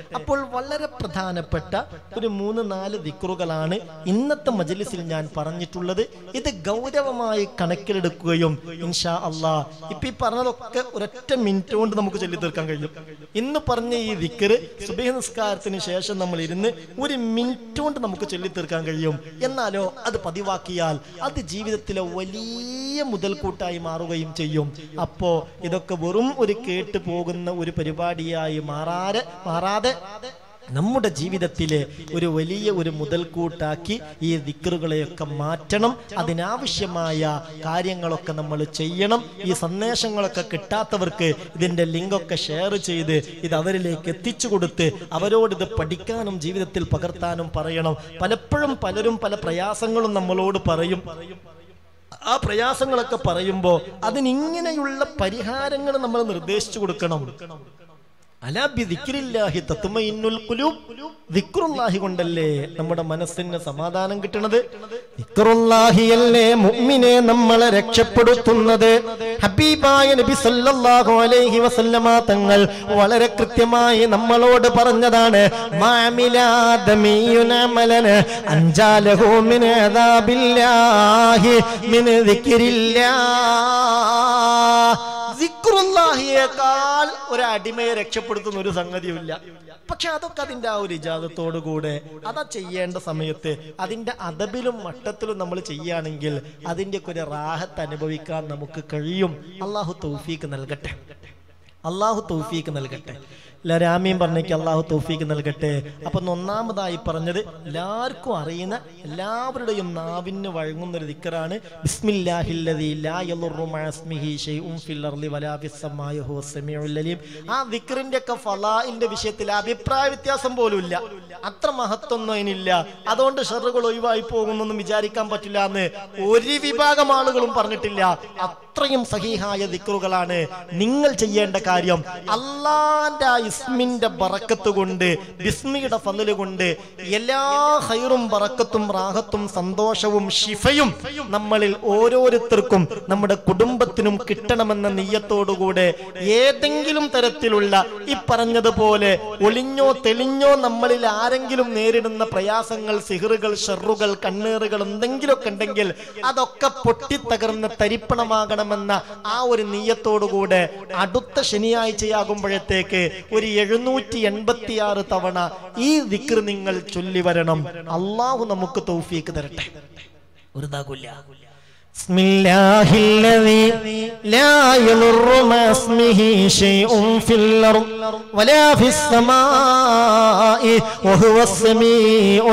അപ്പോൾ വളരെ പ്രധാനപ്പെട്ട ഒരു മൂന്ന് നാല് ദിക്റുകളാണ് ഇന്നത്തെ മജലിസിൽ ഞാൻ പറഞ്ഞിട്ടുള്ളത് ഇത് ഗൗരവമായി കണക്കിലെടുക്കുകയും ഇൻഷാ അള്ളാ ഇപ്പൊ ഈ പറഞ്ഞതൊക്കെ ഒരൊറ്റ മിനിറ്റ് കൊണ്ട് നമുക്ക് ചൊല്ലി തീർക്കാൻ കഴിയും ഇന്ന് പറഞ്ഞ ഈ ദിക്കറ് സുബഹ നിസ്കാരത്തിന് ശേഷം നമ്മൾ ഇരുന്ന് ഒരു മിനിറ്റ് കൊണ്ട് നമുക്ക് ചൊല്ലി തീർക്കാൻ കഴിയും എന്നാലോ അത് പതിവാക്കിയാൽ അത് ജീവിതത്തിലെ വലിയ മുതൽക്കൂട്ടായി മാറുകയും ചെയ്യും അപ്പോ ഇതൊക്കെ വെറും ഒരു കേട്ട് പോകുന്ന ഒരു പരിപാടിയായി മാറാതെ മാറാതെ നമ്മുടെ ജീവിതത്തിലെ ഒരു വലിയ ഒരു മുതൽക്കൂട്ടാക്കി ഈ ദിക്കറുകളെയൊക്കെ മാറ്റണം അതിനാവശ്യമായ കാര്യങ്ങളൊക്കെ നമ്മൾ ചെയ്യണം ഈ സന്ദേശങ്ങളൊക്കെ കിട്ടാത്തവർക്ക് ഇതിന്റെ ലിങ്കൊക്കെ ഷെയർ ചെയ്ത് ഇത് അവരിലേക്ക് എത്തിച്ചു കൊടുത്ത് അവരോട് ഇത് പഠിക്കാനും ജീവിതത്തിൽ പകർത്താനും പറയണം പലപ്പോഴും പലരും പല പ്രയാസങ്ങളും നമ്മളോട് പറയും ആ പ്രയാസങ്ങളൊക്കെ പറയുമ്പോൾ അതിനിങ്ങനെയുള്ള പരിഹാരങ്ങൾ നമ്മൾ നിർദ്ദേശിച്ചു കൊടുക്കണം അലാ ബി ദിക്രില്ലാഹി തത്മഇന്നുൽ ഖുലൂബ് ദിക്റുല്ലാഹി കൊണ്ടല്ലേ നമ്മുടെ മനസ്സിന് സമാധാനം കിട്ടുന്നത് ദിക്റുല്ലാഹിയല്ലേ മുഅ്മിനെ നമ്മളെ രക്ഷപ്പെടുത്തുന്നത് ഹബീബായ നബി സല്ലല്ലാഹു അലൈഹി വസല്ലമ തങ്ങൾ വളരെ കൃത്യമായി നമ്മളോട് പറഞ്ഞതാണ് മാമിലാദമിയുന മലന അഞ്ചാലഹു മിൻ അദാബില്ലാഹി മിൻ ദിക്രില്ലാഹ് സിക്റുല്ലാഹിയേക്കാൾ ഒരു അടിമയെ രക്ഷപ്പെടുത്തുന്ന ഒരു സംഗതിയുമില്ല പക്ഷെ അതൊക്കെ അതിന്റെ ആ ഒരു ഇജാദത്തോടു കൂടെ അതാ ചെയ്യേണ്ട സമയത്ത് അതിന്റെ അതബിലും മട്ടത്തിലും നമ്മൾ ചെയ്യുകയാണെങ്കിൽ അതിൻ്റെയൊക്കെ ഒരു റാഹത്ത് അനുഭവിക്കാൻ നമുക്ക് കഴിയും അള്ളാഹു തൗഫീക്ക് നൽകട്ടെ അള്ളാഹു തൗഫീക്ക് നൽകട്ടെ രാമീം പറഞ്ഞേക്ക് അള്ളാഹു തൗഫീക്ക് നൽകട്ടെ അപ്പൊ ഒന്നാമതായി പറഞ്ഞത് എല്ലാവർക്കും അറിയുന്ന എല്ലാവരുടെയും നാവിന് വഴങ്ങുന്ന ഒരു ദിക്കറാണ് ബിസ്മില്ലാഹില്ലദീ ലാ യളുറു മഅ ഇസ്മിഹി ശൈഉൻ ഫിൽ അർളി വലാ ഫിസ് സമാഇ ഹുവ സമീഉൽ അലീം ആ ദിക്റിന്റെ ഒക്കെ ഫലാഇന്റെ വിഷയത്തിൽ അഭിപ്രായ വ്യത്യാസം പോലും ഇല്ല അത്ര മഹത്വമൊന്നും അതിനില്ല അതുകൊണ്ട് ഷെറുകൾ ഒഴിവായി പോകുന്നൊന്നും വിചാരിക്കാൻ പറ്റില്ല എന്ന് ഒരു വിഭാഗം ആളുകളും പറഞ്ഞിട്ടില്ല അത്രയും സഹീഹായ ദിക്റുകളാണ് നിങ്ങൾ ചെയ്യേണ്ട കാര്യം അള്ളാന്റെ ആ ഇസ്മിന്റെ ബറക്കത്ത് കൊണ്ട് ബിസ്മിയുടെ ഫലല് കൊണ്ട് എല്ലാ ഹൈറും ബറക്കത്തും റാഹത്തും സന്തോഷവും ഷിഫയും നമ്മളിൽ ഓരോരുത്തർക്കും നമ്മുടെ കുടുംബത്തിനും കിട്ടണമെന്ന നെയ്യത്തോടുകൂടെ ഏതെങ്കിലും തരത്തിലുള്ള ഈ പറഞ്ഞതുപോലെ ഒളിഞ്ഞോ തെളിഞ്ഞോ നമ്മളിൽ ആരെങ്കിലും നേരിടുന്ന പ്രയാസങ്ങൾ സിഹറുകൾ ഷെറുകൾ കണ്ണേറുകൾ എന്തെങ്കിലുമൊക്കെ ഉണ്ടെങ്കിൽ അതൊക്കെ പൊട്ടിത്തകർന്ന് തരിപ്പണമാകണമെന്ന ആ ഒരു നീയത്തോടുകൂടെ അടുത്ത ശനിയാഴ്ചയാകുമ്പോഴത്തേക്ക് ഒരു എഴുന്നൂറ്റി എൺപത്തിയാറ് തവണ ഈ ദിക്ർ നിങ്ങൾ ചൊല്ലി വരണം അള്ളാഹു നമുക്ക് തൗഫീക്ക് തരട്ടെ ഒരു താകൂല്ല بسم الله الذي لا يضر مع اسمه شيء في الأرض ولا في السماء وهو السميع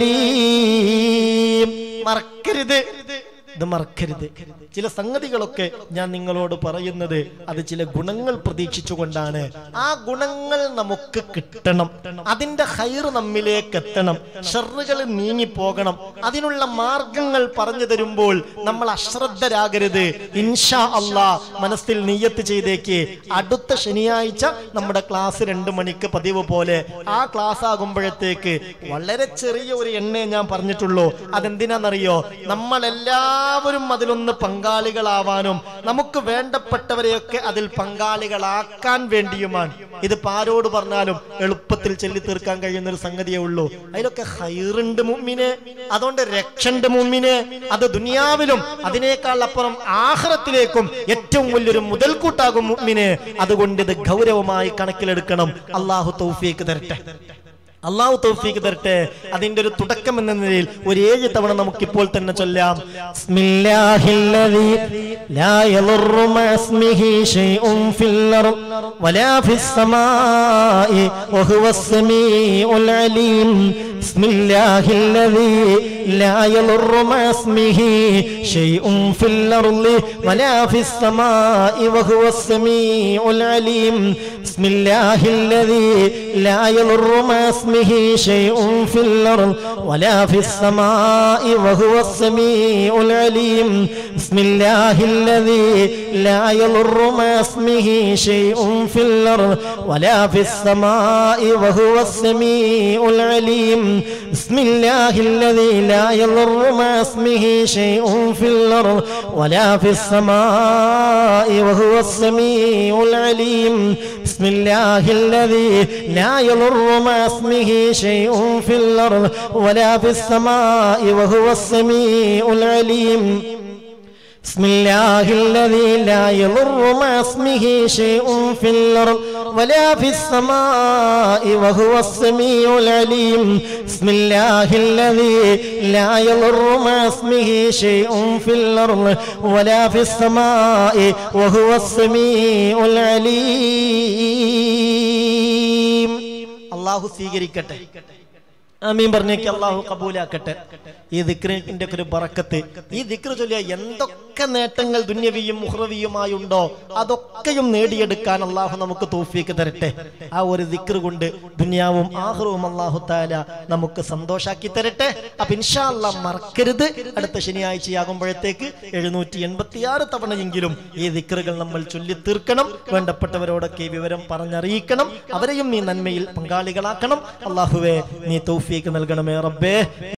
العليم മറക്കരുത് ഇത് മറക്കരുത് ചില സംഗതികളൊക്കെ ഞാൻ നിങ്ങളോട് പറയുന്നത് അത് ചില ഗുണങ്ങൾ പ്രതീക്ഷിച്ചുകൊണ്ടാണ് ആ ഗുണങ്ങൾ നമുക്ക് കിട്ടണം അതിന്റെ ഹൈർ നമ്മിലേക്ക് എത്തണം ഷെറുകൾ നീങ്ങിപ്പോകണം അതിനുള്ള മാർഗങ്ങൾ പറഞ്ഞു തരുമ്പോൾ നമ്മൾ അശ്രദ്ധരാകരുത് ഇൻഷാ അള്ളാ മനസ്സിൽ നീയത്ത് ചെയ്തേക്ക് അടുത്ത ശനിയാഴ്ച നമ്മുടെ ക്ലാസ് രണ്ട് മണിക്ക് പതിവ് പോലെ ആ ക്ലാസ് ആകുമ്പോഴത്തേക്ക് വളരെ ചെറിയ ഒരു എണ്ണേ ഞാൻ പറഞ്ഞിട്ടുള്ളൂ അതെന്തിനാണെന്നറിയോ നമ്മളെല്ലാവരും അതിലൊന്ന് പങ്കാളികളാവാനും നമുക്ക് വേണ്ടപ്പെട്ടവരെയൊക്കെ അതിൽ പങ്കാളികളാക്കാൻ വേണ്ടിയുമാണ് ഇത് പാരോട് പറഞ്ഞാലും എളുപ്പത്തിൽ ചൊല്ലി തീർക്കാൻ കഴിയുന്ന ഒരു സംഗതിയേ ഉള്ളൂ അതിലൊക്കെ ഹൈറുണ്ട് മുമ്മിന് അതുകൊണ്ട് രക്ഷണ്ട് മുമ്മിന് അത് ദുനിയാവിലും അതിനേക്കാൾ അപ്പുറം ആഹ്റത്തിലേക്കും ഏറ്റവും വലിയൊരു മുതൽക്കൂട്ടാകും മുമ്മിന് അതുകൊണ്ട് ഇത് ഗൗരവമായി കണക്കിലെടുക്കണം അള്ളാഹു തൗഫീക്ക് തരട്ടെ അള്ളാഹു തൗഫീക്ക് തരട്ടെ അതിന്റെ ഒരു തുടക്കം എന്ന നിലയിൽ ഒരു ഏഴ് തവണ നമുക്കിപ്പോൾ തന്നെ ചൊല്ലാം ബിസ്മില്ലാഹില്ലദീ ലാ യളുറു മഅ ഇസ്മിഹി ശൈഉൻ ഫിൽ അർദ് വലാ ഫിസ് സമാഇ വഹുവസ് സമീഉൽ അലീം ബിസ്മില്ലാഹില്ലദീ ലാ യളുറു മഅ ഇസ്മിഹി ശൈഉൻ ഫിൽ അർദ് വലാ ഫിസ് സമാഇ വഹുവസ് സമീഉൽ അലീം ബിസ്മില്ലാഹില്ലദീ ലാ യളുറു മഅ اسمه شيء في الأرض ولا في السماء وهو السميع العليم بسم الله الذي لا يضر مع اسمه شيء في الأرض ولا في السماء وهو السميع العليم بسم الله الذي لا يضر مع اسمه شيء في الأرض ولا في السماء وهو السميع العليم بسم الله الذي لا يضر مع اسمه شيء في الأرض ولا في السماء وهو السميع العليم بسم الله الذي لا يضر مع اسمه شيء في الأرض ولا في السماء وهو السميع العليم بسم الله الذي لا يضر مع اسمه شيء في الأرض ولا في السماء وهو السميع العليم الله സ്വീകരിക്കട്ടെ ആമീൻ പറഞ്ഞേക്ക് അള്ളാഹു കബൂലാക്കട്ടെ ഈ ദിക്റിന്റെ ഒക്കെ ഒരു ബറക്കത്ത് ഈ ദിക്ർ ചൊല്ലിയ എന്തൊക്കെ നേട്ടങ്ങൾ ദുന്യവിയും മുഹ്റവിയുമായുണ്ടോ അതൊക്കെയും നേടിയെടുക്കാൻ അള്ളാഹു നമുക്ക് തോഫിക്ക് തരട്ടെ ആ ഒരു ദിക്ർ കൊണ്ട് ദുനിയാവും ആഹ്റവും അള്ളാഹു താല നമുക്ക് സന്തോഷാക്കി തരട്ടെ അപ്പൊ ഇൻഷാ അല്ലാ മറക്കരുത് അടുത്ത ശനിയാഴ്ചയാകുമ്പോഴത്തേക്ക് എഴുന്നൂറ്റി എൺപത്തിയാറ് തവണയെങ്കിലും ഈ ദിക്റുകൾ നമ്മൾ ചൊല്ലി തീർക്കണം വേണ്ടപ്പെട്ടവരോടൊക്കെ ഈ വിവരം പറഞ്ഞറിയിക്കണം അവരെയും നീ നന്മയിൽ പങ്കാളികളാക്കണം അള്ളാഹുവെ നീ തൗഫീക്ക് നൽകണമേ റബ്ബേ